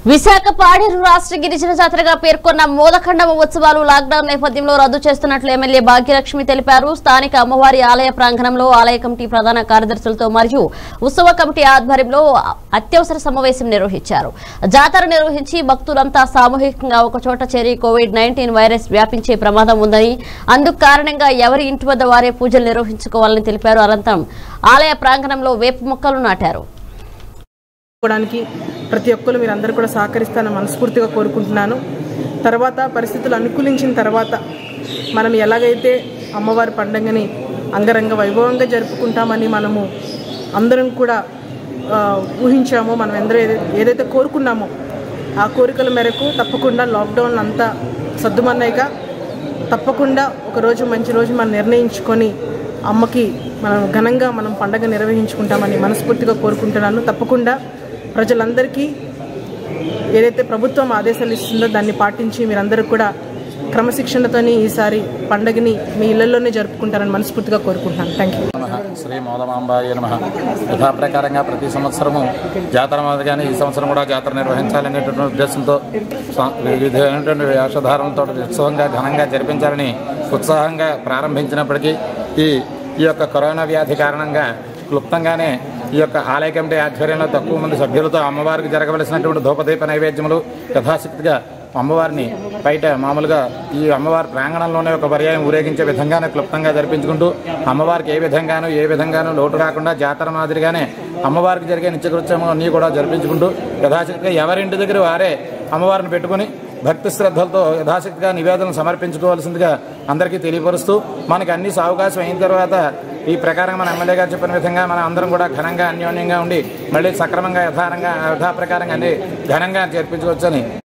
విశాఖ పాడేరు రాష్ట్ర గిరిజన జాతరగా పేర్కొన్న మోదఖండమ ఉత్సవాలు లాక్డౌన్ నేపథ్యంలో రద్దు చేస్తున్నట్లు ఎమ్మెల్యే భాగ్యలక్ష్మి తెలిపారు స్థానిక అమ్మవారి ఆలయ ప్రాంగణంలో ఆలయ కమిటీ ప్రధాన కార్యదర్శులతో మరియు ఉత్సవ కమిటీ ఆధ్వర్యంలో అత్యవసర సమావేశం నిర్వహించారు జాతర నిర్వహించి భక్తులంతా సామూహికంగా ఒకచోట చేరి కోవిడ్ నైన్టీన్ వైరస్ వ్యాపించే ప్రమాదం ఉందని అందుకు కారణంగా ఎవరి ఇంటి వద్ద వారే పూజలు నిర్వహించుకోవాలని తెలిపారు అనంతరం ఆలయ ప్రాంగణంలో వేప మొక్కలు నాటారు చేసుకోవడానికి ప్రతి ఒక్కరు మీరందరూ కూడా సహకరిస్తానని మనస్ఫూర్తిగా కోరుకుంటున్నాను తర్వాత పరిస్థితులు అనుకూలించిన తర్వాత మనం ఎలాగైతే అమ్మవారి పండుగని అంగరంగ వైభవంగా జరుపుకుంటామని మనము అందరం కూడా ఆ, ఊహించామో మనం ఎందరో ఏదై- ఏదైతే కోరుకున్నామో ఆ కోరికల మేరకు తప్పకుండా లాక్డౌన్ అంతా సర్దుమన్నాయిగా తప్పకుండా ఒక రోజు మంచి రోజు మనం నిర్ణయించుకొని అమ్మకి మనం ఘనంగా మనం పండగ నిర్వహించుకుంటామని మనస్ఫూర్తిగా కోరుకుంటున్నాను తప్పకుండా ప్రజలందరికీ ఏదైతే ప్రభుత్వం ఆదేశాలు ఇస్తుందో దాన్ని పాటించి మీరందరూ కూడా క్రమశిక్షణతోని ఈసారి పండగని మీ ఇళ్లలోనే జరుపుకుంటారని మనస్ఫూర్తిగా కోరుకుంటున్నాను థ్యాంక్ యూ నమః శ్రీ మోదమాంబాయ నమ యథాప్రకారంగా ప్రతి సంవత్సరము జాతర మాదిరిగానే ఈ సంవత్సరం కూడా జాతర నిర్వహించాలనేటువంటి ఉద్దేశంతో సా- వివిధమైనటువంటి వేషధారణలతో ఉత్సవంగా ఘనంగా జరిపించాలని ఉత్సాహంగా ప్రారంభించినప్పటికీ ఈ ఈ యొక్క కరోనా వ్యాధి కారణంగా క్లుప్తంగానే ఈ యొక్క ఆలయ కమిటీ ఆధ్వర్యంలో తక్కువ మంది సభ్యులతో అమ్మవారికి జరగవలసినటువంటి ధూపదీప నైవేద్యములు యథాశక్తిగా అమ్మవారిని బయట మామూలుగా ఈ అమ్మవారి ప్రాంగణంలోనే ఒక పర్యాయం ఊరేగించే విధంగానే క్లుప్తంగా జరిపించుకుంటూ అమ్మవారికి ఏ విధంగానూ ఏ విధంగానూ లోటు రాకుండా జాతర మాదిరిగానే అమ్మవారికి జరిగే నిత్యకృత్యము అన్నీ కూడా జరిపించుకుంటూ యథాశక్తిగా ఎవరింటి దగ్గర వారే అమ్మవారిని పెట్టుకుని భక్తి శ్రద్ధలతో యథాశక్తిగా నివేదనలు సమర్పించుకోవాల్సిందిగా అందరికీ తెలియపరుస్తూ మనకి అన్ని అవకాశం అయిన తర్వాత ఈ ప్రకారం మన ఎమ్మెల్యే గారు చెప్పిన విధంగా మనం అందరం కూడా ఘనంగా అన్యోన్యంగా ఉండి మళ్ళీ సక్రమంగా యథారంగా యథాప్రకారంగా అన్ని ఘనంగా జరిపించుకోవచ్చని